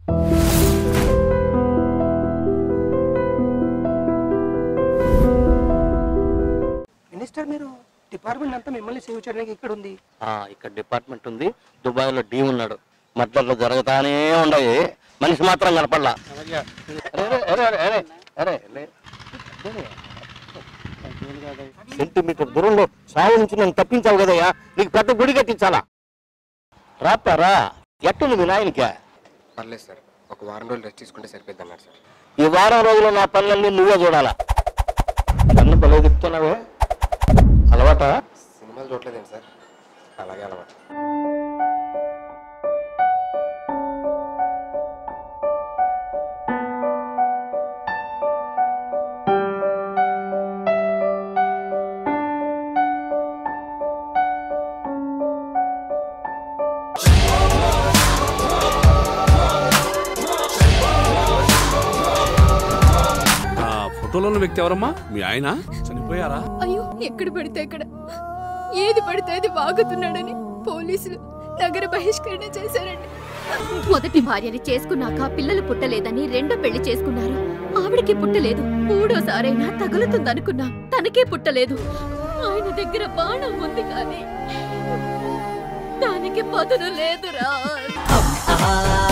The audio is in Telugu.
మినిస్టర్ మీరు డిపార్ట్మెంట్ అంతా మిమ్మల్ని సేవ్ చేయడానికి ఇక్కడ ఉంది ఆ, ఇక్కడ డిపార్ట్మెంట్ ఉంది దుబాయ్లో డీ ఉన్నాడు మద్దతులు జరుగుతానే ఉండయి మనిషి మాత్రం కనపడలా అరే, అరే, అరే, అరే, అరే, లే. సెంటీమీటర్ దూరంలో సాగు నుంచి నన్ను తప్పించావు కదయ్యా నీకు పెద్ద గుడి కట్టించాలా రాపారా ఎట్టుంది మీ నాయనకి పర్లేదు సార్ ఒక వారం రోజులు రెస్ట్ తీసుకుంటే సరిపోద్ది అన్నారు సార్ ఈ వారం రోజులు నా పనులన్నీ నువ్వే చూడాలా నన్ను భలే చెప్తున్నావే అలవాట సినిమాలు చూడలేదండి సార్ అలాగే అలవాటు ఆ ఫోటోలో ఉన్న వ్యక్తి ఎవరమ్మా మీ ఆయన చనిపోయారా అయ్యో ఎక్కడ పడితే అక్కడ ఏది పడితే అది వాగుతున్నాడని పోలీసులు నగర బహిష్కరణ చేశారండి మొదటి భార్యని చేసుకున్నాక పిల్లలు పుట్టలేదని రెండో పెళ్లి చేసుకున్నారు ఆవిడకి పుట్టలేదు మూడోసారైనా తగులుతుందనుకున్నాం తనకే పుట్టలేదు ఆయన దగ్గర బాణం ఉంది కానీ దానికి పదును లేదురా